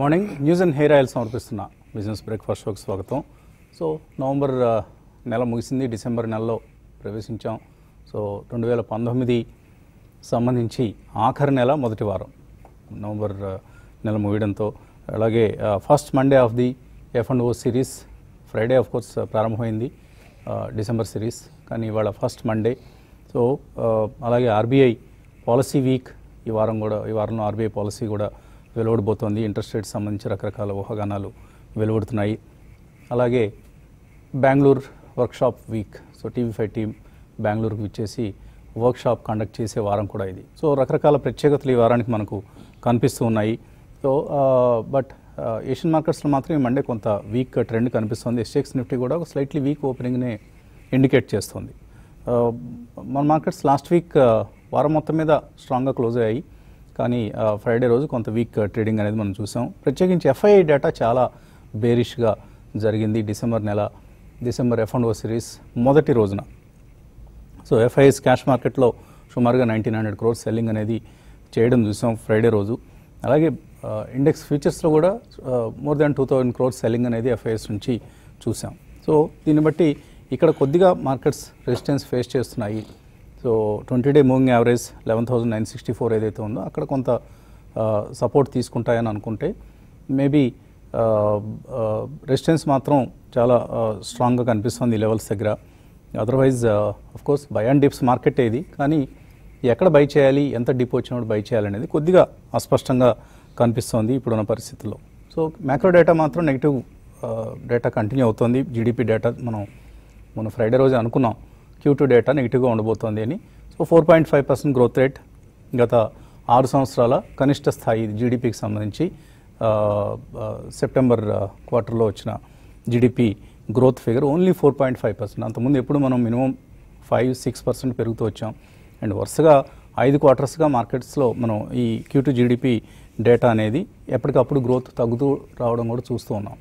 Morning news and hair oil సమర్పిస్తున్న business breakfast షోకి స్వాగతం సో నవంబర్ ఆ, నెల ముగిసింది డిసెంబర్ నెలలో ప్రవేశించాం సో రెండు వేల పంతొమ్మిది సంబంధించి ఆఖరి నెల మొదటి వారం నవంబర్ ఆ, నెల ముగియడంతో అలాగే first Monday of the F and O series Friday of course ప్రారంభమైంది ఆ, డిసెంబర్ సిరీస్ కానీ ఇవాళ ఫస్ట్ మండే సో ఆ, అలాగే ఆర్బీఐ పాలసీ వీక్ ఈ వారం కూడా ఈ వారంలో ఆర్బీఐ పాలసీ కూడా వెలువడబోతోంది ఇంట్రెస్ట్ రేట్ సంబంధించి రకరకాల ఊహాగానాలు వెలువడుతున్నాయి అలాగే Bengaluru workshop week so TV five team బెంగళూరుకు ఇచ్చేసి వర్క్షాప్ కండక్ట్ చేసే వారం కూడా ఇది సో రకరకాల ప్రత్యేకతలు ఈ వారానికి మనకు కనిపిస్తూ ఉన్నాయి సో బట్ ఏషియన్ మార్కెట్స్లో మాత్రం ఈ మండే కొంత వీక్ ట్రెండ్ కనిపిస్తుంది ఎస్టెక్స్ నిఫ్టీ కూడా ఒక స్లైట్లీ వీక్ ఓపెనింగ్నే ఇండికేట్ చేస్తుంది ఆ, మన మార్కెట్స్ లాస్ట్ వీక్ ఆ, వారం మొత్తం మీద స్ట్రాంగ్గా క్లోజ్ అయ్యాయి కానీ ఆ, ఫ్రైడే రోజు కొంత వీక్ ట్రేడింగ్ అనేది మనం చూసాం ప్రత్యేకించి ఎఫ్ఐఐ డేటా చాలా బేరిష్గా జరిగింది డిసెంబర్ నెల December F and O series మొదటి రోజున సో ఎఫ్ఐఎస్ క్యాష్ మార్కెట్లో సుమారుగా నైన్టీన్ హండ్రెడ్ క్రోర్స్ సెల్లింగ్ అనేది చేయడం చూసాం ఫ్రైడే రోజు అలాగే ఇండెక్స్ ఫ్యూచర్స్లో కూడా more than two thousand crores selling అనేది ఎఫ్ఐఎస్ నుంచి చూసాం సో దీన్ని బట్టి ఇక్కడ కొద్దిగా మార్కెట్స్ రెసిస్టెన్స్ ఫేస్ చేస్తున్నాయి so twenty day moving average eleven thousand nine sixty four ఏదైతే ఉందో అక్కడ కొంత సపోర్ట్ తీసుకుంటాయని అనుకుంటే మేబీ రెసిస్టెన్స్ మాత్రం చాలా స్ట్రాంగ్గా కనిపిస్తుంది ఈ లెవెల్స్ దగ్గర otherwise of course by and dips market ఇది కానీ ఎక్కడ బై చేయాలి ఎంత డిప్ వచ్చినప్పుడు బై చేయాలనేది కొద్దిగా అస్పష్టంగా కనిపిస్తోంది ఇప్పుడున్న పరిస్థితుల్లో సో మ్యాక్రో డేటా మాత్రం నెగిటివ్ డేటా కంటిన్యూ అవుతుంది జీడిపి డేటా మనం మొన్న ఫ్రైడే రోజు అనుకున్నాం క్యూ టూ డేటా నెగిటివ్గా ఉండబోతోంది అని so four point five percent growth rate గత ఆరు సంవత్సరాల కనిష్ట స్థాయి జీడిపికి సంబంధించి ఆ, ఆ, సెప్టెంబర్ ఆ, క్వార్టర్లో వచ్చిన GDP growth figure only four point five percent అంతకుముందు ఎప్పుడు మనం మినిమం ఫైవ్ సిక్స్ పర్సెంట్ పెరుగుతూ వచ్చాం అండ్ వరుసగా ఐదు క్వార్టర్స్గా మార్కెట్స్లో మనం ఈ క్యూ టూ జీడిపి డేటా అనేది ఎప్పటికప్పుడు గ్రోత్ తగ్గుతూ రావడం కూడా చూస్తూ ఉన్నాం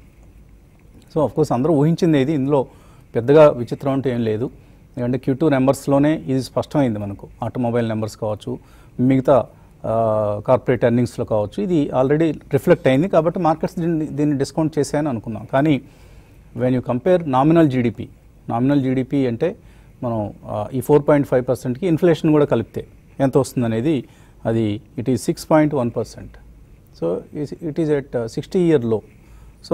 సో ఆఫ్ కోర్స్ అందరూ ఊహించింది ఏది ఇందులో పెద్దగా విచిత్రం అంటే ఏం లేదు ఎందుకంటే క్యూ టూ నెంబర్స్లోనే ఇది స్పష్టమైంది మనకు ఆటోమొబైల్ నెంబర్స్ కావచ్చు మిగతా కార్పొరేట్ ఎర్నింగ్స్లో కావచ్చు ఇది ఆల్రెడీ రిఫ్లెక్ట్ అయింది కాబట్టి మార్కెట్స్ దీన్ని దీన్ని డిస్కౌంట్ చేశాయని అనుకున్నాం కానీ when you compare nominal GDP nominal GDP అంటే మనం ఆ, ఈ ఫోర్ పాయింట్ ఫైవ్ పర్సెంట్కి ఇన్ఫ్లేషన్ కూడా కలిపితే ఎంత వస్తుంది అనేది అది it is six point one percent so it is at sixty year లో సో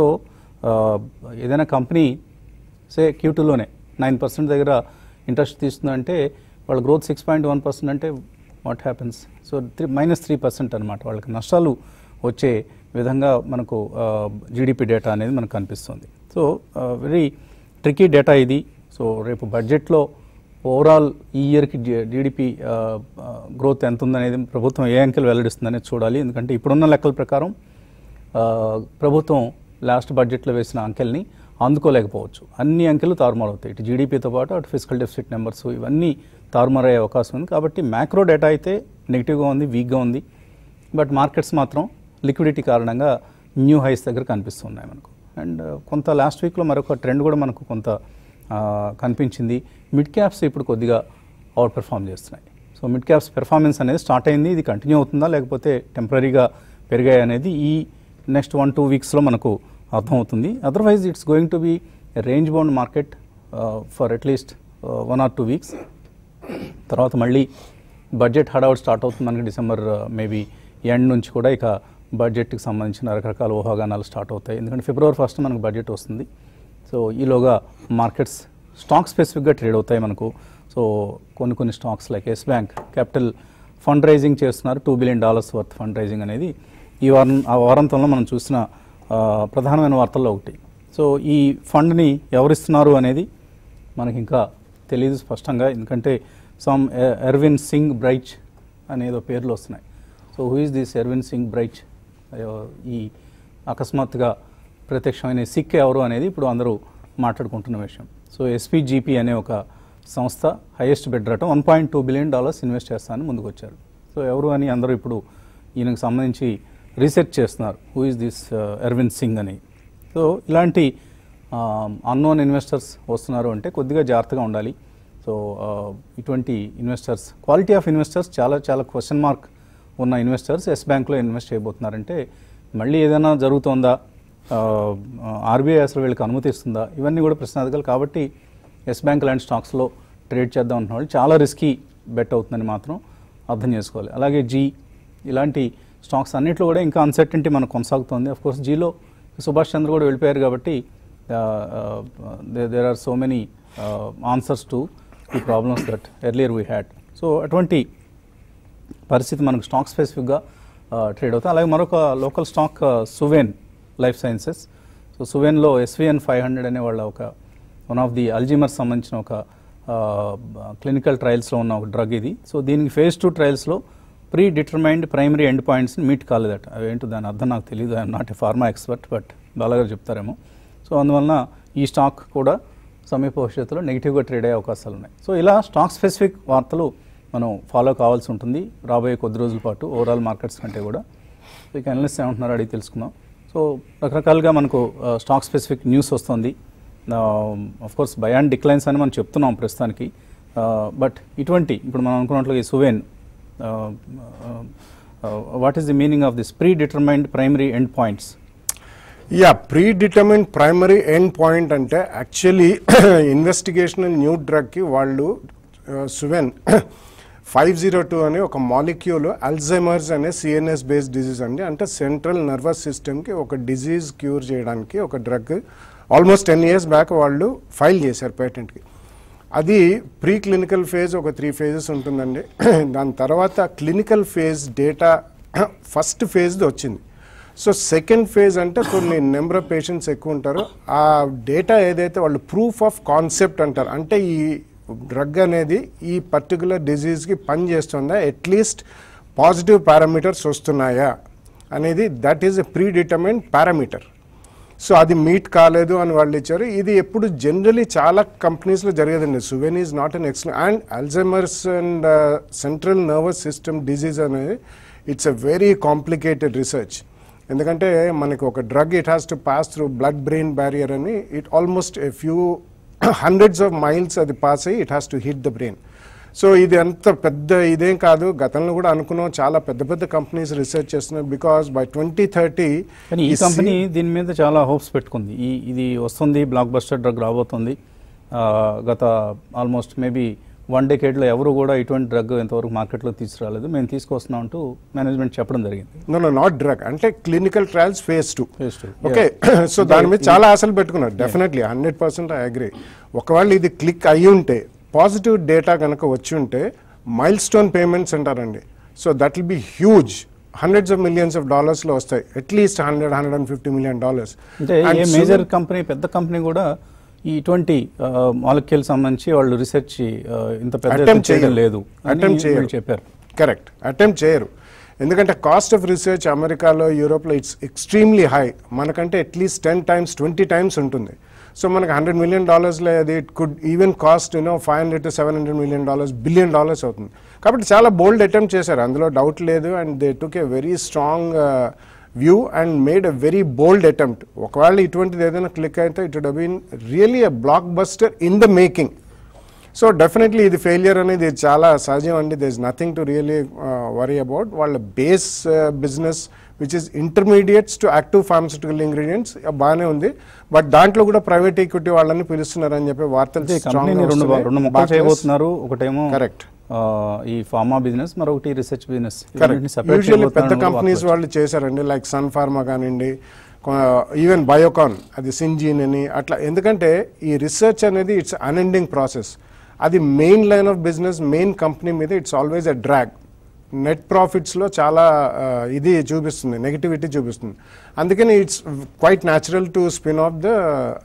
ఏదైనా కంపెనీ సే క్యూటూలోనే నైన్ పర్సెంట్ దగ్గర ఇంట్రెస్ట్ తీస్తుందంటే వాళ్ళ growth six point one percent అంటే what happens so three minus three percent అనమాట వాళ్ళకి నష్టాలు వచ్చే విధంగా మనకు జీడిపి డేటా అనేది మనకు కనిపిస్తుంది సో వెరీ ట్రికీ డేటా ఇది సో రేపు బడ్జెట్లో ఓవరాల్ ఈ ఇయర్కి జీడిపి గ్రోత్ ఎంత ఉందనేది ప్రభుత్వం ఏ అంకెలు వెల్లడిస్తుందనేది చూడాలి ఎందుకంటే ఇప్పుడున్న లెక్కల ప్రకారం ఆ, ప్రభుత్వం లాస్ట్ బడ్జెట్లో వేసిన అంకెల్ని అందుకోలేకపోవచ్చు అన్ని అంకెలు తారుమారు అవుతాయి ఇటు జీడిపితో పాటు అటు ఫిజికల్ డెఫిసిట్ నెంబర్స్ ఇవన్నీ తారుమారయ్యే అవకాశం ఉంది కాబట్టి మ్యాక్రో డేటా అయితే నెగిటివ్గా ఉంది వీక్గా ఉంది బట్ మార్కెట్స్ మాత్రం లిక్విడిటీ కారణంగా న్యూ హైస్ దగ్గర కనిపిస్తున్నాయి మనకు అండ్ కొంత లాస్ట్ వీక్లో మరొక ట్రెండ్ కూడా మనకు కొంత ఆ, కనిపించింది మిడ్ క్యాప్స్ ఇప్పుడు కొద్దిగా అవుట్ పెర్ఫామ్ చేస్తున్నాయి సో మిడ్ క్యాప్స్ పెర్ఫార్మెన్స్ అనేది స్టార్ట్ అయింది ఇది కంటిన్యూ అవుతుందా లేకపోతే టెంపరీగా పెరిగాయి అనేది ఈ నెక్స్ట్ వన్ టూ వీక్స్లో మనకు అర్థమవుతుంది otherwise it's going to be range bound market for at least one or two weeks తర్వాత మళ్ళీ బడ్జెట్ హడావుడ్ స్టార్ట్ అవుతుంది మనకి డిసెంబర్ మేబీ ఎండ్ నుంచి కూడా ఇక బడ్జెట్కి సంబంధించిన రకరకాల ఊహాగానాలు స్టార్ట్ అవుతాయి ఎందుకంటే ఫిబ్రవరి ఫస్ట్ మనకు బడ్జెట్ వస్తుంది సో ఈలోగా మార్కెట్స్ స్టాక్ స్పెసిఫిక్గా ట్రేడ్ అవుతాయి మనకు సో కొన్ని కొన్ని stocks like Yes Bank capital fund raising చేస్తున్నారు two billion dollars worth fund raising అనేది ఈ వారం ఆ వారాంతంలో మనం చూసిన ఆ, ప్రధానమైన వార్తల్లో ఒకటి సో ఈ ఫండ్ని ఎవరిస్తున్నారు అనేది మనకి ఇంకా తెలియదు స్పష్టంగా ఎందుకంటే సమ్ ఎర్విన్ సింగ్ బ్రైచ్ అనేదో పేర్లు వస్తున్నాయి so who is this Erwin Singh Braich ఈ అకస్మాత్తుగా ప్రత్యక్షమైన సిక్ ఎవరు అనేది ఇప్పుడు అందరూ మాట్లాడుకుంటున్న విషయం సో ఎస్పీజీపీ అనే ఒక సంస్థ హైయెస్ట్ బెడ్ రటం one point two billion dollars invest చేస్తానని ముందుకు వచ్చారు సో ఎవరు అని అందరూ ఇప్పుడు ఈయనకు సంబంధించి రీసెర్చ్ చేస్తున్నారు who is this Erwin Singh అని సో ఇలాంటి అన్నోన్ ఇన్వెస్టర్స్ వస్తున్నారు అంటే కొద్దిగా జాగ్రత్తగా ఉండాలి సో ఆ, ఇటువంటి ఇన్వెస్టర్స్ క్వాలిటీ ఆఫ్ ఇన్వెస్టర్స్ చాలా చాలా క్వశ్చన్ మార్క్ ఉన్న ఇన్వెస్టర్స్ ఎస్ బ్యాంక్లో ఇన్వెస్ట్ చేయబోతున్నారంటే మళ్ళీ ఏదైనా జరుగుతోందా ఆర్బీఐ అసలు వీళ్ళకి అనుమతిస్తుందా ఇవన్నీ కూడా ప్రశ్నార్థకాలు కాబట్టి ఎస్ బ్యాంక్ లాంటి స్టాక్స్లో ట్రేడ్ చేద్దాం అంటున్న వాళ్ళు చాలా రిస్కీ బెట్ అవుతుందని మాత్రం అర్థం చేసుకోవాలి అలాగే జీ ఇలాంటి స్టాక్స్ అన్నింటిలో కూడా ఇంకా అన్సర్టెంటీ మనకు కొనసాగుతుంది అఫ్ కోర్స్ జీలో సుభాష్ చంద్ర కూడా వెళ్ళిపోయారు కాబట్టి there are so many answers to ఈ problems that earlier we had so అటువంటి పరిస్థితి మనకు స్టాక్ స్పెసిఫిక్గా ట్రేడ్ అవుతుంది అలాగే మరొక local stock Suven life sciences so సువెన్లో ఎస్విఎన్ ఫైవ్ హండ్రెడ్ అనే వాళ్ళ ఒక వన్ ఆఫ్ ది అల్జీమర్ సంబంధించిన ఒక క్లినికల్ ట్రయల్స్లో ఉన్న ఒక డ్రగ్ ఇది సో దీనికి ఫేజ్ టూ ట్రయల్స్లో ప్రీ డిటర్మైన్డ్ ప్రైమరీ ఎండ్ పాయింట్స్ని మీట్ కాలేదట అవేంటో దాని అర్థం నాకు తెలియదు I'm not a pharma expert but బాలాగారు చెప్తారేమో సో అందువలన ఈ స్టాక్ కూడా సమీప భవిష్యత్తులో నెగిటివ్గా ట్రేడ్ అయ్యే అవకాశాలు ఉన్నాయి సో ఇలా స్టాక్ స్పెసిఫిక్ వార్తలు మనం ఫాలో కావాల్సి ఉంటుంది రాబోయే కొద్ది రోజుల పాటు ఓవరాల్ మార్కెట్స్ కంటే కూడా సో ఇక అనలిస్ట్ ఏమంటున్నారో అడిగి తెలుసుకుందాం సో రకరకాలుగా మనకు స్టాక్ స్పెసిఫిక్ న్యూస్ వస్తుంది of course by and declines అని మనం చెప్తున్నాం ప్రస్తుతానికి బట్ ఇటువంటి ఇప్పుడు మనం అనుకున్నట్లుగా ఈ Suven what is the meaning of this predetermined primary end points yeah predetermined primary end point అంటే యాక్చువల్లీ ఇన్వెస్టిగేషనల్ న్యూ డ్రగ్కి వాళ్ళు సువెన్ ఫైవ్ జీరో టూ అనే ఒక మాలిక్యూల్ అల్జైమర్స్ అనే సిఎన్ఎస్ బేస్డ్ డిజీజ్ అండి అంటే సెంట్రల్ నర్వస్ సిస్టమ్కి ఒక డిజీజ్ క్యూర్ చేయడానికి ఒక drug almost ten years back వాళ్ళు ఫైల్ చేశారు పేటెంట్కి అది ప్రీ క్లినికల్ ఫేజ్ ఒక త్రీ ఫేజెస్ ఉంటుందండి దాని తర్వాత క్లినికల్ ఫేజ్ డేటా ఫస్ట్ ఫేజ్ది వచ్చింది సో సెకండ్ ఫేజ్ అంటే కొన్ని నెంబర్ ఆఫ్ పేషెంట్స్ ఎక్కువ ఉంటారు ఆ డేటా ఏదైతే వాళ్ళు ప్రూఫ్ ఆఫ్ కాన్సెప్ట్ అంటారు అంటే ఈ డ్రగ్ అనేది ఈ పర్టికులర్ డిజీజ్కి పని చేస్తుందా అట్లీస్ట్ పాజిటివ్ పారామీటర్స్ వస్తున్నాయా అనేది that is a predetermine parameter so అది మీట్ కాలేదు అని వాళ్ళు ఇచ్చారు ఇది ఎప్పుడు జనరలీ చాలా కంపెనీస్లో జరిగేదండి Suven is not an ex and Alzheimer's and central nervous system disease అనేది it's a very complicated research ఎందుకంటే మనకి ఒక drug it has to pass through blood brain barrier అని it almost a few hundreds of miles అది pass అయ్యి it has to hit the brain so ఇది అంత పెద్ద ఇదేం కాదు గతంలో కూడా అనుకున్నాం చాలా పెద్ద పెద్ద కంపెనీస్ రీసెర్చ్ చేస్తున్నారు బికాస్ బై ట్వంటీ థర్టీ కానీ ఈ కంపెనీ దీని మీద చాలా హోప్స్ పెట్టుకుంది ఈ ఇది వస్తుంది బ్లాక్ బస్టర్ డ్రగ్ రాబోతుంది ఆ, గత ఆల్మోస్ట్ మేబీ వన్ డేకేడ్లో ఎవరు కూడా ఇటువంటి డ్రగ్ ఇంతవరకు మార్కెట్లో తీసుకురాలేదు మేము తీసుకొస్తున్నాం అంటూ మేనేజ్మెంట్ చెప్పడం జరిగింది నో నో నాట్ డ్రగ్ అంటే clinical trials phase two Phase two, okay so దాని మీద చాలా ఆశలు పెట్టుకున్నారు definitely hundred percent I agree ఒకవేళ ఇది క్లిక్ అయ్యి ఉంటే పాజిటివ్ డేటా కనుక వచ్చి ఉంటే మైల్ స్టోన్ పేమెంట్స్ అంటారండి so that will be huge hundreds of millions of డాలర్స్లో వస్తాయి at least hundred hundred and fifty million dollars అంటే ఏ మేజర్ కంపెనీ పెద్ద కంపెనీ కూడా ఈ ఇటువంటి మాలిక్యూల్ సంబంధించి వాళ్ళు రీసెర్చ్ ఇంత పెద్ద ఎత్తున Attempt చేయడం చేయరు. లేదు అని Attempt చేయరు. వీళ్ళు చెప్పారు కరెక్ట్ అటెంప్ట్ చేయరు ఎందుకంటే కాస్ట్ ఆఫ్ రీసెర్చ్ అమెరికాలో యూరోప్లో ఇట్స్ ఎక్స్ట్రీమ్లీ హై మనకంటే at least ten times twenty times ఉంటుంది సో మనకి హండ్రెడ్ మిలియన్ డాలర్స్లో అది it could even cost you know five hundred to seven hundred million dollars billion dollars అవుతుంది కాబట్టి చాలా బోల్డ్ అటెంప్ట్ చేశారు అందులో డౌట్ లేదు and they took a very strong view and made a very bold attempt ఒకవేళ ఇటువంటిది ఏదైనా క్లిక్ అయితే it would been really a blockbuster in the making so definitely ఇది ఫెయిలియర్ అనేది చాలా సహజం అండి this nothing to really worry about వాళ్ళ base business which is intermediates to active pharmaceutical ingredients బాగానే ఉంది బట్ దాంట్లో కూడా ప్రైవేట్ ఈక్విటీ వాళ్ళని పిలుస్తున్నారని చెప్పి వార్తలు అంటే ఈ కంపెనీని రెండు రెండు ముక్కలు చేయబోతున్నారు ఒకటేమో కరెక్ట్ ఆ, ఈ ఫార్మా బిజినెస్ మరొకటి రీసెర్చ్ బిజినెస్ కరెక్ట్ యూజువల్లీ పెద్ద కంపెనీస్ వాళ్ళు చేశారండి లైక్ సన్ ఫార్మా కానివ్వండి ఈవెన్ బయోకాన్ అది సింజీన్ అని అట్లా ఎందుకంటే ఈ రీసెర్చ్ అనేది ఇట్స్ అన్ఎండింగ్ ప్రాసెస్ అది main line of business main company మీద it's always a drag net ప్రాఫిట్స్లో చాలా ఆ, ఇది చూపిస్తుంది నెగిటివిటీ చూపిస్తుంది అందుకని it's quite natural to spin off the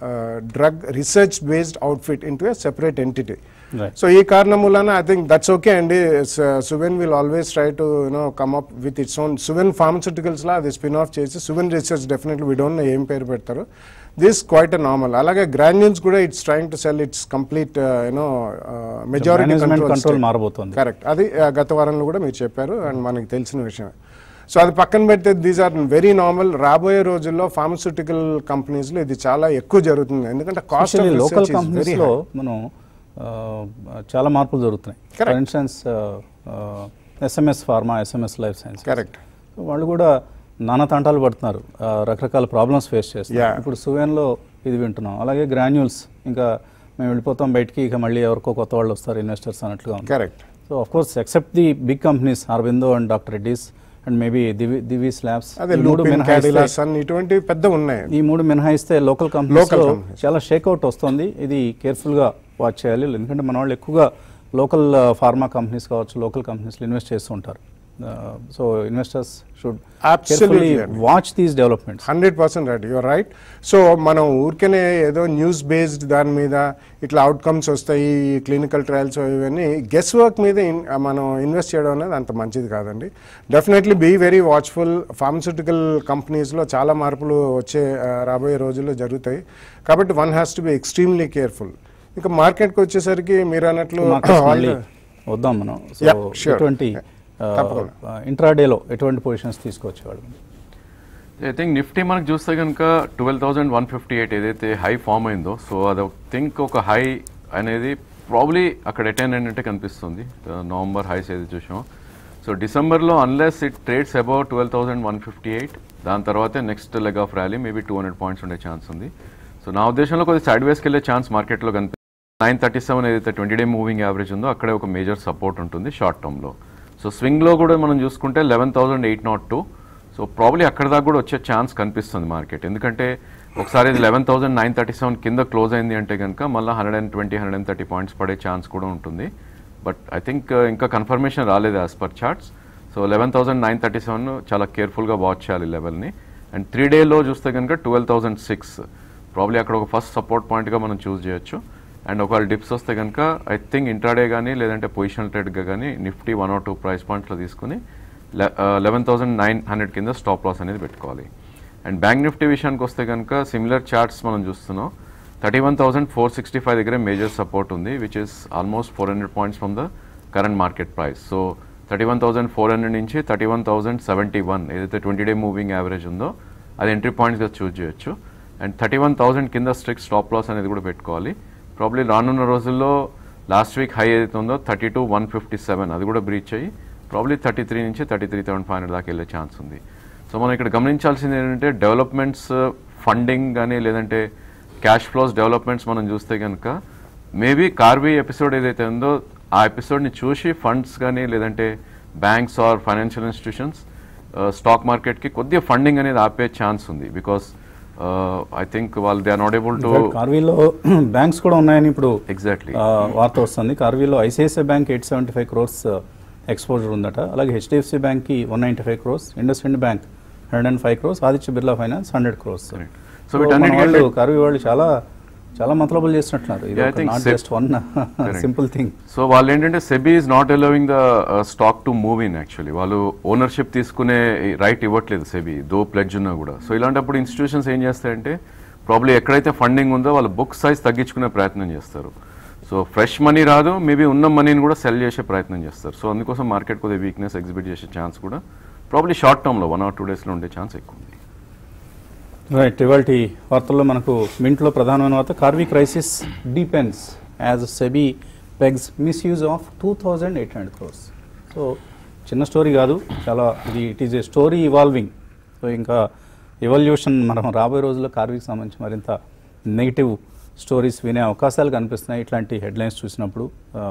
drug research based outfit into a separate entity Right. So ఈ కారణం మూలన ఐ థింక్ దట్స్ ఓకే అండి Suven will always try to you know come up with its own Suven pharmaceuticals లా అది spin off చేసి Suven research definitely we don't know ఏం పేరు పెడతారు దిస్ క్వైట్ నార్మల్ అలాగే గ్రాన్యూన్స్ కూడా it's trying to sell its complete you know majority management control control మారబోతోంది correct అది ఆ, గత వారంలో కూడా మీరు చెప్పారు అండ్ మనకి తెలిసిన విషయమే సో అది పక్కన పెడితే దీస్ ఆర్ వెరీ నార్మల్ రాబోయే రోజుల్లో ఫార్మస్యూటికల్ కంపెనీస్లో ఇది చాలా ఎక్కువ జరుగుతుంది ఎందుకంటే cost of local research companies very low మనం ఆ, చాలా మార్పులు జరుగుతున్నాయి for Correct. Instance SMS pharma SMS life science correct వాళ్ళు కూడా నానా తంటాలు పడుతున్నారు ఆ, రకరకాల ప్రాబ్లమ్స్ ఫేస్ చేస్తున్నారు Yeah. ఇప్పుడు సువేన్లో ఇది వింటున్నాం అలాగే గ్రాన్యూల్స్ ఇంకా మేము వెళ్ళిపోతాం బయటికి ఇక మళ్ళీ ఎవరికో కొత్త వాళ్ళు వస్తారు ఇన్వెస్టర్స్ అన్నట్లుగా ఉంది correct so of course except the big companies Aurobindo and doctor Reddy's and maybe Divi Divi labs అదే లూపిన్ క్యాడిలాస్ అన్ని ఇటువంటి పెద్ద ఉన్నాయి ఈ మూడు మినహాయిస్తే లోకల్ కంపెనీస్ Local లో companies. చాలా షేక్అవుట్ వస్తుంది ఇది కేర్ఫుల్ గా వాచ్ చేయాలి ఎందుకంటే మన వాళ్ళు ఎక్కువగా లోకల్ ఫార్మా కంపెనీస్ కావచ్చు లోకల్ కంపెనీస్లో ఇన్వెస్ట్ చేస్తూ ఉంటారు సో ఇన్వెస్టర్స్ షుడ్ Absolutely అండి. Watch these developments hundred percent right you're right so మనం ఊరికనే ఏదో న్యూస్ బేస్డ్ దాని మీద ఇట్లా అవుట్కమ్స్ వస్తాయి క్లినికల్ ట్రయల్స్ ఇవన్నీ గెస్ వర్క్ మీద ఇన్- మనం ఇన్వెస్ట్ చేయడం అనేది అంత మంచిది కాదండి definitely be very watchful pharmaceutical కంపెనీస్లో చాలా మార్పులు వచ్చే ఆ, రాబోయే రోజుల్లో జరుగుతాయి కాబట్టి one has to be extremely careful ఇంకా మార్కెట్కి వచ్చేసరికి మీరు అన్నట్లు మళ్ళీ వద్దాం మనం సో Yeah, sure. ఎటువంటి తప్పకుండా. ఇంట్రాడేలో ఎటువంటి పొజిషన్స్ తీసుకొచ్చేవాళ్ళు ఐ థింక్ నిఫ్టీ మనకు చూస్తే కనుక twelve thousand one fifty eight ఏదైతే హై ఫామ్ అయిందో సో అది థింక్ ఒక హై అనేది ప్రాబ్లీ అక్కడ అటెండ్ అయినట్టే కనిపిస్తుంది నవంబర్ హైస్ ఏది చూసాం సో డిసెంబర్లో unless it trades above twelve thousand one fifty eight దాని తర్వాతే next leg of rally maybe two hundred points ఉండే ఛాన్స్ ఉంది సో నా ఉద్దేశంలో కొద్దిగా సైడ్ వేస్కి వెళ్ళే ఛాన్స్ మార్కెట్లో కనిపి నైన్ థర్టీ సెవెన్ ఏదైతే ట్వంటీ డే మూవింగ్ యావరేజ్ ఉందో అక్కడే ఒక మేజర్ సపోర్ట్ ఉంటుంది షార్ట్ టర్మ్లో సో స్వింగ్లో కూడా మనం చూసుకుంటే eleven thousand eight naught two so probably అక్కడ దాకా కూడా వచ్చే ఛాన్స్ కనిపిస్తుంది మార్కెట్ ఎందుకంటే ఒకసారి ఇది eleven thousand nine thirty seven కింద క్లోజ్ అయింది అంటే కనుక మళ్ళీ hundred and twenty hundred and thirty points పడే ఛాన్స్ కూడా ఉంటుంది బట్ ఐ థింక్ ఇంకా కన్ఫర్మేషన్ రాలేదు as per charts so eleven thousand nine thirty seven చాలా కేర్ఫుల్గా వాచ్ చేయాలి లెవెల్ని అండ్ త్రీ డేలో చూస్తే కనుక ట్వెల్వ్ థౌసండ్ సిక్స్ ప్రాబ్లీ అక్కడ ఒక ఫస్ట్ సపోర్ట్ పాయింట్గా మనం చూస్ చేయొచ్చు అండ్ ఒకవేళ డిప్స్ వస్తే కనుక ఐ థింక్ ఇంట్రాడే కానీ లేదంటే పొజిషనల్ ట్రేడ్గా కానీ Nifty one or two price పాయింట్స్లో తీసుకుని లెవెన్ థౌసండ్ నైన్ హండ్రెడ్ కింద స్టాప్ లాస్ అనేది పెట్టుకోవాలి అండ్ బ్యాంక్ నిఫ్టీ విషయానికి వస్తే కనుక సిమిలర్ చార్ట్స్ మనం చూస్తున్నాం thirty one thousand four sixty five దగ్గర మేజర్ సపోర్ట్ ఉంది which is almost four hundred points from the current market price so thirty one thousand four hundred నుంచి thirty one thousand seventy one ఏదైతే twenty day moving average ఉందో అది entry పాయింట్స్గా choose చేయొచ్చు and thirty one thousand కింద strict stop loss అనేది కూడా పెట్టుకోవాలి ప్రాబ్లీ రానున్న రోజుల్లో లాస్ట్ వీక్ హై ఏదైతే ఉందో thirty two one fifty seven అది కూడా బ్రీచ్ అయ్యి ప్రాబ్లీ థర్టీ త్రీ నుంచి thirty three thousand five hundred దాకా వెళ్ళే ఛాన్స్ ఉంది సో మనం ఇక్కడ గమనించాల్సింది ఏంటంటే డెవలప్మెంట్స్ ఫండింగ్ కానీ లేదంటే క్యాష్ ఫ్లోస్ డెవలప్మెంట్స్ మనం చూస్తే కనుక మేబీ కార్బీ ఎపిసోడ్ ఏదైతే ఉందో ఆ ఎపిసోడ్ని చూసి ఫండ్స్ కానీ లేదంటే banks or financial institutions stock మార్కెట్కి కొద్దిగా ఫండింగ్ అనేది ఆపే ఛాన్స్ ఉంది బికాస్ ఐ థింక్ వాళ్ళు they are not able to కార్వీలో బ్యాంక్స్ కూడా ఉన్నాయని ఇప్పుడు ఎగ్జాక్ట్లీ ఆ, వార్త వస్తుంది కార్వీలో ICICI bank eight seventy five crores exposure ఉందట అలాగే హెచ్డిఎఫ్సి బ్యాంక్కి one ninety five crores IndusInd bank hundred and five crores Aditya Birla finance hundred crores Correct. So వీటన్నిటికీ వాళ్ళు అంటే- కార్వీ వాళ్ళు చాలా చాలా మతలబులు చేసినట్టున్నారు ఇది Yeah, I think not Seb- just one Correct. Simple thing so వాళ్ళు ఏంటంటే SEBI is not allowing the stock to move in actually వాళ్ళు ఓనర్షిప్ తీసుకునే రైట్ ఇవ్వట్లేదు సెబీ దో ప్లెడ్జ్ ఉన్నా కూడా సో ఇలాంటప్పుడు ఇన్స్టిట్యూషన్స్ ఏం చేస్తాయంటే ప్రాబ్లీ ఎక్కడైతే ఫండింగ్ ఉందో వాళ్ళు బుక్ సైజ్ తగ్గించుకునే ప్రయత్నం చేస్తారు సో ఫ్రెష్ మనీ రాదు మేబీ ఉన్న మనీని కూడా సెల్ చేసే ప్రయత్నం చేస్తారు సో అందుకోసం మార్కెట్ కొద్దిగా వీక్నెస్ ఎగ్జిబిట్ చేసే ఛాన్స్ కూడా ప్రాబ్లీ షార్ట్ టర్మ్లో వన్ ఆర్ టూ డేస్లో ఉండే ఛాన్స్ ఎక్కువ ఉంది రైట్ ఇవాళ వార్తల్లో మనకు మింట్లో ప్రధానమైన వార్త Karvy crisis deepens as SEBI pegs misuse of two thousand eight hundred crores so చిన్న స్టోరీ కాదు చాలా ఇది it is a story evolving so ఇంకా ఎవల్యూషన్ మనం రాబోయే రోజుల్లో కార్వీకి సంబంధించి మరింత నెగిటివ్ స్టోరీస్ వినే అవకాశాలు కనిపిస్తున్నాయి ఇట్లాంటి హెడ్లైన్స్ చూసినప్పుడు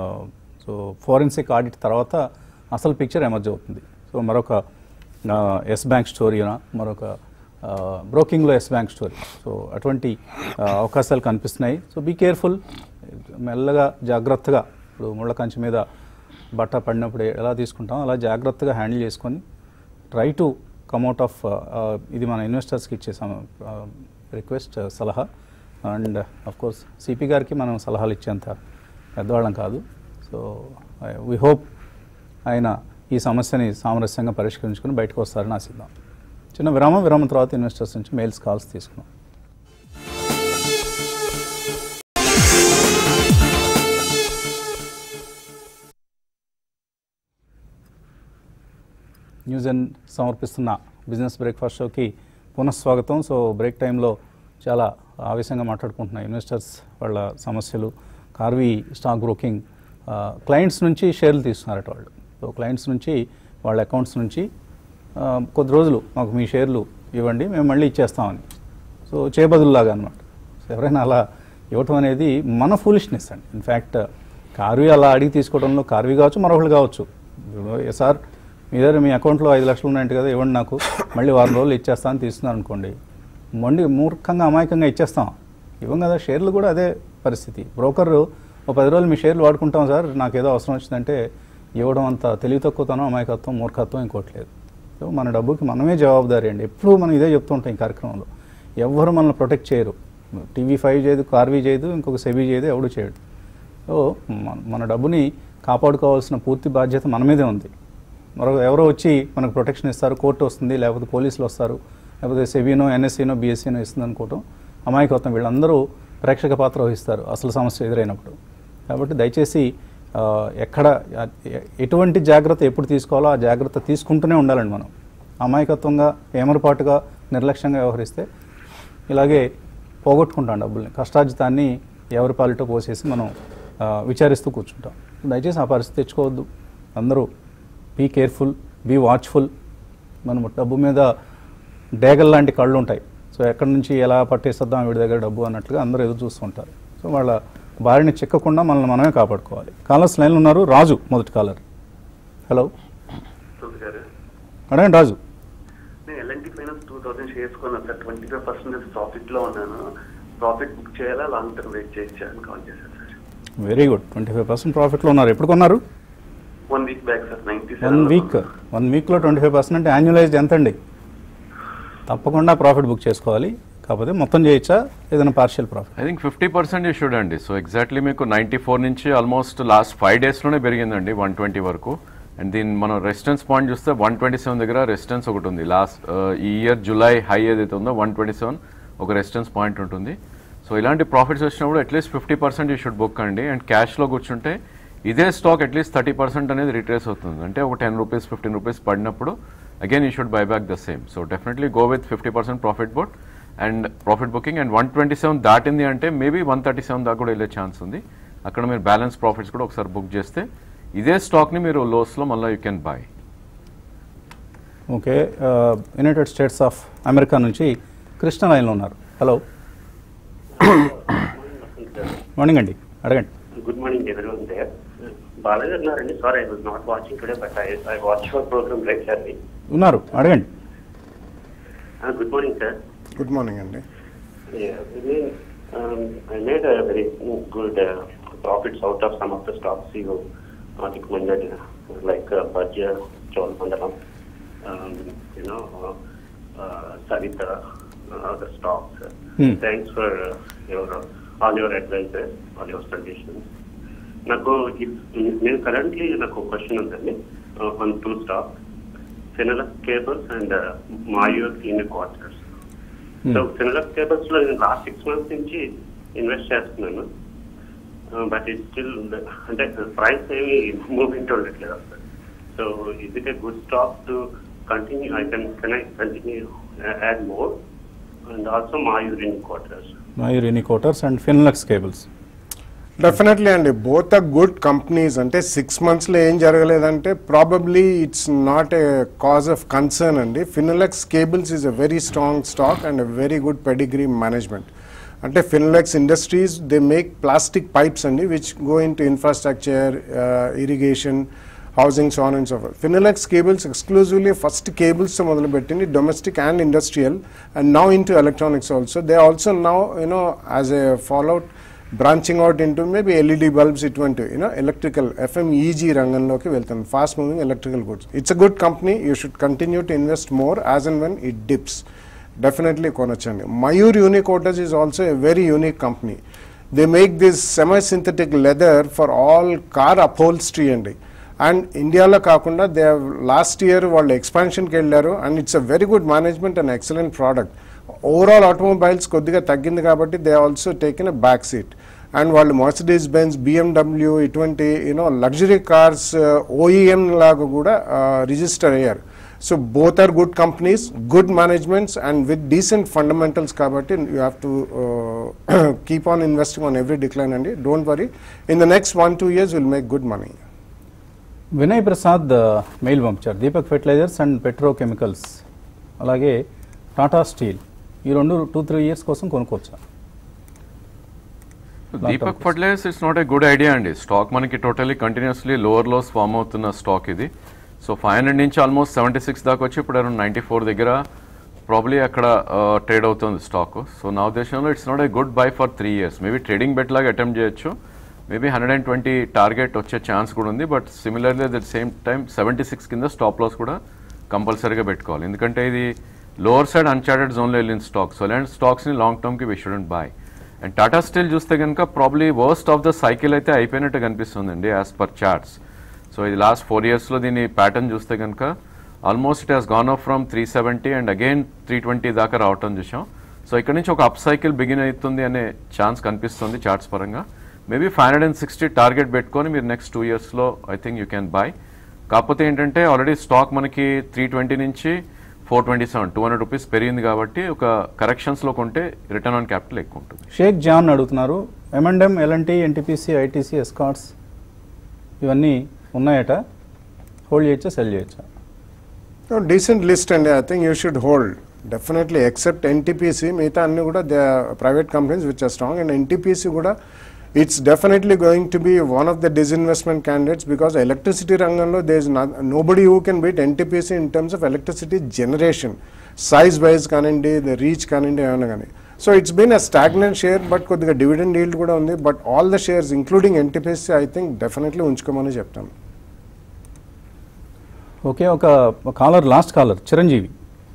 సో ఫోరెన్సిక్ ఆడిట్ తర్వాత అసలు పిక్చర్ ఎమర్జ్ అవుతుంది సో మరొక ఎస్ బ్యాంక్ స్టోరీనా మరొక బ్రోకింగ్లో ఎస్ బ్యాంక్ స్టోరీ సో అటువంటి ఆ, అవకాశాలు కనిపిస్తున్నాయి సో బీ కేర్ఫుల్ మెల్లగా జాగ్రత్తగా ఇప్పుడు ముళ్ళ కంచి మీద బట్ట పడినప్పుడు ఎలా తీసుకుంటాం అలా జాగ్రత్తగా హ్యాండిల్ చేసుకొని ట్రై టు కమ్అట్ ఆఫ్ ఇది మన ఇన్వెస్టర్స్కి ఇచ్చే రిక్వెస్ట్ సలహా అండ్ అఫ్ కోర్స్ సిపి గారికి మనం సలహాలు ఇచ్చేంత పెద్దవాళ్ళం కాదు సో వీ హోప్ ఆయన ఈ సమస్యని సామరస్యంగా పరిష్కరించుకుని బయటకు వస్తారని ఆశిద్దాం చిన్న విరామం విరామం తర్వాత ఇన్వెస్టర్స్ నుంచి మెయిల్స్ కాల్స్ తీసుకున్నాం న్యూస్ అండ్ సమర్పిస్తున్న బిజినెస్ బ్రేక్ఫాస్ట్ షోకి పునఃస్వాగతం సో బ్రేక్ టైంలో చాలా ఆవేశంగా మాట్లాడుకుంటున్న ఇన్వెస్టర్స్ వాళ్ళ సమస్యలు కార్వీ స్టాక్ బ్రోకింగ్ క్లయింట్స్ నుంచి షేర్లు తీసుకున్నారట వాళ్ళు సో క్లయింట్స్ నుంచి వాళ్ళ అకౌంట్స్ నుంచి ఆ, కొద్ది రోజులు మాకు మీ షేర్లు ఇవ్వండి మేము మళ్ళీ ఇచ్చేస్తామని సో చేబదుల్లాగా అనమాట సో ఎవరైనా అలా ఇవ్వటం అనేది మన ఫూలిష్నెస్ అండి ఇన్ఫ్యాక్ట్ కార్వి అలా అడిగి తీసుకోవడంలో కార్వి కావచ్చు మరొకళ్ళు కావచ్చు ఇప్పుడు ఏ సార్ మీ దగ్గర మీ అకౌంట్లో ఐదు లక్షలు ఉన్నాయంట కదా ఇవ్వండి నాకు మళ్ళీ వారం రోజులు ఇచ్చేస్తాను తీస్తున్నారు అనుకోండి మొండి మూర్ఖంగా అమాయకంగా ఇచ్చేస్తాం ఇవ్వం కదా షేర్లు కూడా అదే పరిస్థితి బ్రోకర్ ఒక పది రోజులు మీ షేర్లు వాడుకుంటాం సార్ నాకు ఏదో అవసరం వచ్చిందంటే ఇవ్వడం అంత తెలివి తక్కువతనం అమాయకత్వం మూర్ఖత్వం ఇంకోటి లేదు సో మన డబ్బుకి మనమే జవాబుదారీ అండి ఎప్పుడూ మనం ఇదే చెప్తూ ఉంటాం ఈ కార్యక్రమంలో ఎవ్వరు మనల్ని ప్రొటెక్ట్ చేయరు టీవీ ఫైవ్ చేయదు కార్వీ చేయదు ఇంకొక సెబీ చేయదు ఎవడు చేయడు సో మన- మన డబ్బుని కాపాడుకోవాల్సిన పూర్తి బాధ్యత మన మీదే ఉంది మరో ఎవరో వచ్చి మనకు ప్రొటెక్షన్ ఇస్తారు కోర్టు వస్తుంది లేకపోతే పోలీసులు వస్తారు లేకపోతే సెబీనో ఎన్ఎస్సీనో బీఎస్సీనో ఇస్తుంది అనుకోవటం అమాయకత్వం వీళ్ళందరూ ప్రేక్షక పాత్ర వహిస్తారు అసలు సమస్య ఎదురైనప్పుడు కాబట్టి దయచేసి ఆ, ఎక్కడ ఎ- ఎటువంటి జాగ్రత్త ఎప్పుడు తీసుకోవాలో ఆ జాగ్రత్త తీసుకుంటూనే ఉండాలండి మనం అమాయకత్వంగా ఏమరపాటుగా నిర్లక్ష్యంగా వ్యవహరిస్తే ఇలాగే పోగొట్టుకుంటాం డబ్బుల్ని కష్టార్జితాన్ని ఎవరి పాలిటో పోసేసి మనం ఆ, విచారిస్తూ కూర్చుంటాం దయచేసి ఆ పరిస్థితి తెచ్చుకోవద్దు అందరూ బీ కేర్ఫుల్ బీ వాచ్ఫుల్ మనం డబ్బు మీద డేగల్ లాంటి కళ్ళు ఉంటాయి సో ఎక్కడి నుంచి ఎలా పట్టేసేద్దాం వీడి దగ్గర డబ్బు అన్నట్లుగా అందరూ ఎదురు చూస్తుంటారు సో వాళ్ళ బారిని చిక్కకుండా మనల్ని మనమే కాపాడుకోవాలి కాలర్స్ లైన్లో ఉన్నారు రాజు మొదటి కాలర్ హలో చూడు గారు అడగండి రాజు నేను L and T finance two thousand shares కొన్నాను sir twenty five percent profit లో ఉన్నాను ప్రాఫిట్ బుక్ చేయాలా లాంగ్ టర్మ్ వెయిట్ చేయొచ్చా అని కాల్ చేశాను sir very good twenty five percent ప్రాఫిట్లో ఉన్నారు ఎప్పుడు కొన్నారు one week back sir ninety one week one వీక్లో ట్వంటీ ఫైవ్ పర్సెంట్ అంటే యాన్యులైజ్డ్ ఎంత అండి తప్పకుండా ప్రాఫిట్ బుక్ చేసుకోవాలి కాకపోతే మొత్తం చేయొచ్చా ఏదైనా partial profit I think fifty percent you should అండి సో ఎగ్జాక్ట్లీ మీకు నైంటీ ఫోర్ నుంచి ఆల్మోస్ట్ లాస్ట్ ఫైవ్ డేస్లోనే పెరిగిందండి వన్ ట్వంటీ వరకు అండ్ దీని మనం రెసిస్టెన్స్ పాయింట్ చూస్తే వన్ ట్వంటీ సెవెన్ దగ్గర రెసిస్టెన్స్ ఒకటి ఉంది లాస్ట్ ఈ ఇయర్ జూలై హై ఏదైతే ఉందో వన్ ట్వంటీ సెవెన్ ఒక రెసిస్టెన్స్ పాయింట్ ఉంటుంది సో ఇలాంటి ప్రాఫిట్స్ వచ్చినప్పుడు at least fifty percent you should book అండి అండ్ క్యాష్లో కూర్చుంటే ఇదే స్టాక్ అట్లీస్ట్ థర్టీ పర్సెంట్ అనేది రిట్రేస్ అవుతుంది అంటే ఒక టెన్ రూపీస్ ఫిఫ్టీన్ రూపీస్ పడినప్పుడు again you should buy back the same so definitely go with fifty percent profit book and profit booking and one twenty seven దాటింది అంటే maybe one thirty seven దాకా కూడా వెళ్ళే chance ఉంది అక్కడ మీరు balance profits కూడా ఒకసారి బుక్ చేస్తే ఇదే స్టాక్ని మీరు లోస్లో మళ్ళీ you can buy okay United States of America నుంచి కృష్ణ లైన్లో ఉన్నారు హలో మార్నింగ్ అండి అడగండి good morning everyone there Balaji ఉన్నారండి sorry I was not watching today but I I watch your programme regularly ఉన్నారు అడగండి good morning sir good morning అండి I made very good profits out of some of the stocks you recommended like uh, Bajja, Cholamandalam, um, you know, uh, Savita, uh, other stocks. Hmm. Thanks for uh, your all your advices, all your suggestions. నాకు ఇప్- నేను currently నాకు question ఉందండి on two stock Finolex cables and Mayur Uniquoters so Finolex cables లో నేను last six months నుంచి invest చేస్తున్నాను but it still అంటే ప్రైస్ ఏమి మూవ్మెంట్ ఉండట్లేదు అసలు so is it a good stock to continue I can can I continue add more and also Mayur Uniquoters Mayur Uniquoters and Finolex cables definitely అండి both are good companies అంటే six మంత్స్లో ఏం జరగలేదంటే probably it's not a cause of concern అండి Finolex cables is a very strong stock and very good pedigree management అంటే Finolex industries they make plastic pipes అండి which go in to infrastructure irrigation housing so on and so for Finolex cables exclusively first cables మొదలుపెట్టింది domestic and industrial and now in to electronics also they also now you know as a follow out branching out into maybe LED bulbs ఇటువంటి you know electrical FMEG రంగంలోకి వెళ్తుంది fast moving electrical goods it's a good company you should continue to invest more as and when it dips definitely కొనొచ్చండి Mayur Uniquoters is also a very unique company they make this semi synthetic leather for all car upholstery అండి and ఇండియాలో కాకుండా they last year వాళ్ళు ఎక్స్పాన్షన్కి వెళ్ళారు and it's a very good management and excellent product overall automobiles కొద్దిగా తగ్గింది కాబట్టి they also taken a back seat and వాళ్ళు మర్సిడీస్ బెన్స్ బిఎండబ్ల్యూ ఇటువంటి యూనో లగ్జరీ కార్స్ ఓఈఎం లాగా కూడా రిజిస్టర్ అయ్యారు so both are good companies good managements and with decent fundamentals కాబట్టి you have to keep on investing on every decline అండి don't worry in the next one two years will make good money Vinay Prasad ఆ, mail పంపించారు Deepak fertilisers and petrochemicals అలాగే Tata steel ఈ రెండు two three years కోసం కొనుక్కోవచ్చా Deepak fertilisers it's not a good idea అండి stock మనకి totally continuously lower lows form అవుతున్న స్టాక్ ఇది సో ఫైవ్ హండ్రెడ్ నుంచి ఆల్మోస్ట్ సెవెంటీ సిక్స్ దాకా వచ్చి ఇప్పుడు అరౌండ్ నైంటీ ఫోర్ దగ్గర ప్రాబ్లీ అక్కడ ట్రేడ్ అవుతుంది స్టాక్ సో నా ఉద్దేశంలో it's not a good buy for three years maybe trading bet లాగా అటెంప్ట్ చేయొచ్చు maybe hundred and twenty target వచ్చే ఛాన్స్ కూడా ఉంది but similarly at the same time seventy six కింద స్టాప్ లాస్ కూడా కంపల్సరీగా పెట్టుకోవాలి ఎందుకంటే ఇది లోవర్ సైడ్ అన్చార్టెడ్ జోన్లో వెళ్ళిన స్టాక్ సో ఇలాంటి స్టాక్స్ని లాంగ్ టర్మ్కి we shouldn't buy and Tata steel చూస్తే కనుక probably worst of the cycle అయితే అయిపోయినట్టు కనిపిస్తుందండి యాజ్ పర్ చార్ట్స్ సో ఇది లాస్ట్ ఫోర్ ఇయర్స్లో దీని ప్యాటర్న్ చూస్తే కనుక almost it has gone off from three seventy and again three twenty దాకా రావటం చూసాం సో ఇక్కడ నుంచి ఒక అప్ సైకిల్ బిగిన్ అవుతుంది అనే ఛాన్స్ కనిపిస్తుంది చార్ట్స్ పరంగా maybe five hundred and sixty target పెట్టుకొని మీరు నెక్స్ట్ టూ ఇయర్స్లో I think you can buy కాకపోతే ఏంటంటే ఆల్రెడీ స్టాక్ మనకి త్రీ ట్వంటీ నుంచి four twenty seven two hundred rupees పెరిగింది కాబట్టి ఒక కరెక్షన్స్లో కొంటే రిటర్న్ ఆన్ క్యాపిటల్ ఎక్కువ ఉంటుంది షేక్ జాన్ అడుగుతున్నారు ఎంఎండ్ఎం ఎల్ఎన్టీ ఎన్టీపీసీ ఐటీసీ ఎస్కాట్స్ ఇవన్నీ ఉన్నాయట హోల్డ్ చేయొచ్చా సెల్ చేయొచ్చా డీసెంట్ లిస్ట్ అండి I think you should hold definitely except NTPC మిగతా అన్ని కూడా they private companies which are strong and NTPC కూడా it's definitely going to B one of the disinvestment candidates because electricity రంగంలో they is no body who can beat NTPC in terms of electricity generation size wise కానివ్వండి the reach కానివ్వండి ఏమైనా కానీ so it's been a stagnant share but కొద్దిగా dividend yield కూడా ఉంది but all the shares including NTPC I think definitely ఉంచుకోమని చెప్తాను okay ఒక caller last caller Chiranjeevi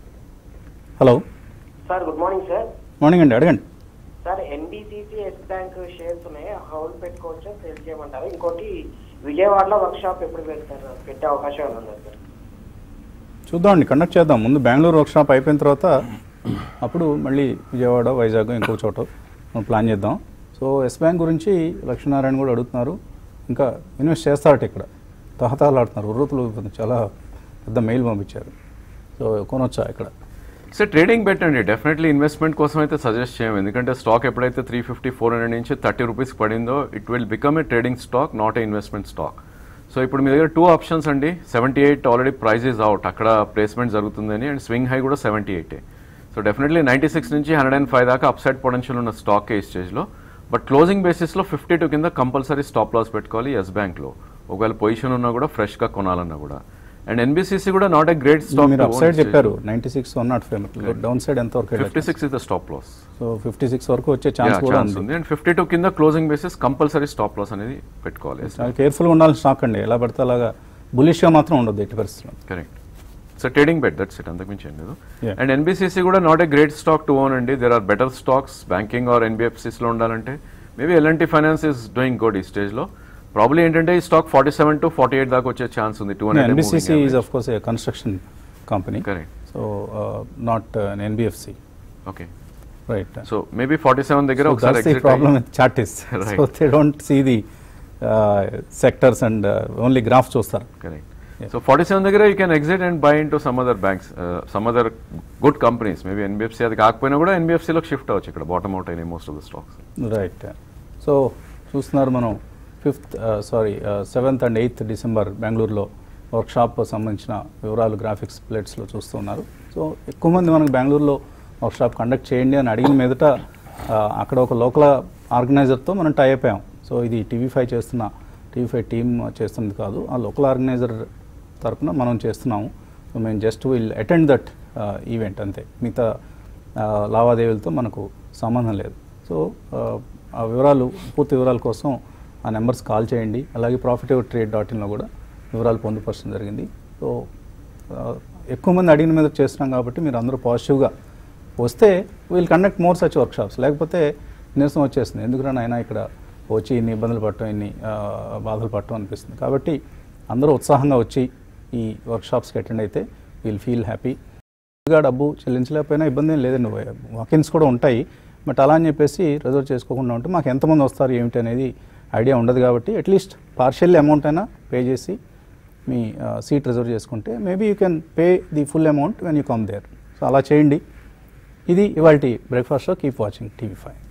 hello sir good morning sir morning అండి అడగండి sir NBCC Yes bank shares ఉన్నాయి hold పెట్టుకోవచ్చా సేల్ చేయమంటారు ఇంకోటి విజయవాడలో వర్క్ షాప్ ఎప్పుడు పెడతారు పెట్టే అవకాశం ఏమైనా ఉందా సార్ చూద్దామండి కండక్ట్ చేద్దాం ముందు బెంగళూరు వర్క్ షాప్ అయిపోయిన తర్వాత అప్పుడు మళ్ళీ విజయవాడ వైజాగ్ ఇంకో చోట మనం ప్లాన్ చేద్దాం సో ఎస్ బ్యాంక్ గురించి లక్ష్మీనారాయణ కూడా అడుగుతున్నారు ఇంకా ఇన్వెస్ట్ చేస్తారట ఇక్కడ తహతహలాడుతున్నారు ఉర్రతులు చాలా పెద్ద మెయిల్ పంపించారు సో కొనొచ్చా ఇక్కడ సో ట్రేడింగ్ బెట్ అండి డెఫినెట్లీ ఇన్వెస్ట్మెంట్ కోసం అయితే సజెస్ట్ చేయం ఎందుకంటే స్టాక్ ఎప్పుడైతే త్రీ ఫిఫ్టీ ఫోర్ హండ్రెడ్ నుంచి థర్టీ రూపీస్ పడిందో it will become a trading stock not a investment stock so ఇప్పుడు మీ దగ్గర టూ ఆప్షన్స్ అండి seventy eight already price is out అక్కడ ప్లేస్మెంట్ జరుగుతుందని అండ్ స్వింగ్ హై కూడా సెవెంటీ ఎయిటే సో డెఫినెట్లీ నైంటీ సిక్స్ నుంచి హండ్రెడ్ అండ్ ఫైవ్ దాకా అప్సైడ్ పొటెన్షియల్ ఉన్న స్టాక్ ఈ స్టేజ్లో బట్ క్లోజింగ్ బేసిస్లో ఫిఫ్టీ టూ కింద కంపల్సరీ స్టాప్ లాస్ పెట్టుకోవాలి ఎస్ బ్యాంక్లో ఒకవేళ పొజిషన్ ఉన్నా కూడా ఫ్రెష్గా కొనాలన్నా కూడా అండ్ ఎన్బిసిసి కూడా నాట్ ఏ గ్రేట్ స్టాక్ మీరు అప్ సైడ్ చెప్పారు ninety six one nought five down ఎంత వరకు fifty six is the stop loss so fifty six వరకు వచ్చే ఛాన్స్ కూడా ఛాన్స్ ఉంది ఉంది అండ్ ఫిఫ్టీ టూ కింద closing basis compulsory stop loss అనేది పెట్టుకోవాలి చాలా కేర్ఫుల్గా ఉండాల్సిన స్టాక్ అండి ఎలా పడితే అలాగా బులిష్గా మాత్రం ఉండదు ఎట్టి పరిస్థితుల్లో correct so trading bet that's it అంతకుమించి ఏం లేదు Yeah. అండ్ ఎన్బిసిసి కూడా not a great stock to own అండి there are better stocks banking or ఎన్బిఎఫ్సిస్లో ఉండాలంటే maybe L and T finance is doing good ఈ స్టేజ్లో ప్రాబ్లీ ఏంటంటే ఈ stock forty seven to forty eight దాకా వచ్చే ఛాన్స్ ఉంది two NBCC is hundred of course a construction company correct so not NBFC okay right so maybe forty seven దగ్గర ఒకసారి దట్స్ ది exit ప్రాబ్లమ్ అయ్యి- with chartist Right. So they don't see the sectors and only graph చూస్తారు correct Yeah. So forty seven దగ్గర you can exit and buy into some other banks some other good companies maybe NBFC అది కాకపోయినా కూడా ఎన్బిఎఫ్సిలోకి shift అవ్వచ్చు ఇక్కడ bottom out అయినాయి most of the stocks right so చూస్తున్నారు మనం fifth sorry seventh and eighth December బెంగళూరులో వర్క్షాప్ సంబంధించిన వివరాలు గ్రాఫిక్స్ ప్లేట్స్లో చూస్తున్నారు సో ఎక్కువ మంది మనకు బెంగళూరులో వర్క్షాప్ కండక్ట్ చేయండి అని అడిగిన మీదట ఆ, అక్కడ ఒక లోకల్ ఆర్గనైజర్తో మనం టై అయిపోయాం సో ఇది టీవీ ఫైవ్ చేస్తున్న టీవీ ఫైవ్ టీమ్ చేస్తున్నది కాదు ఆ లోకల్ ఆర్గనైజర్ తరపున మనం చేస్తున్నాము సో మేము just will attend that event అంతే మిగతా ఆ, లావాదేవీలతో మనకు సంబంధం లేదు సో ఆ, ఆ వివరాలు పూర్తి వివరాల కోసం ఆ నెంబర్స్ కాల్ చేయండి అలాగే ప్రాఫిటబుల్ ట్రేడ్ డాట్ ఇన్లో కూడా వివరాలు పొందుపరచడం జరిగింది సో ఆ, ఎక్కువ మంది అడిగిన మీద చేస్తున్నాం కాబట్టి మీరు అందరూ పాజిటివ్గా వస్తే we'll conduct more such workshops లేకపోతే నీరసం వచ్చేస్తుంది ఎందుకురా నాయన ఇక్కడ వచ్చి ఇన్ని ఇబ్బందులు పడటం ఇన్ని ఆ, బాధలు పడటం అనిపిస్తుంది కాబట్టి అందరూ ఉత్సాహంగా వచ్చి ఈ వర్క్షాప్స్కి అటెండ్ అయితే వీల్ ఫీల్ హ్యాపీ గా డబ్బు చెల్లించలేకపోయినా ఇబ్బంది ఏం లేదండి వాకిన్స్ కూడా ఉంటాయి బట్ అలా అని చెప్పేసి రిజర్వ్ చేసుకోకుండా ఉంటే మాకు ఎంతమంది వస్తారు ఏమిటి అనేది ఐడియా ఉండదు కాబట్టి అట్లీస్ట్ పార్షియల్ అమౌంట్ అయినా పే చేసి మీ సీట్ రిజర్వ్ చేసుకుంటే maybe you can pay the full amount when you come there so అలా చేయండి ఇది ఇవాళ breakfast show keep watching TV five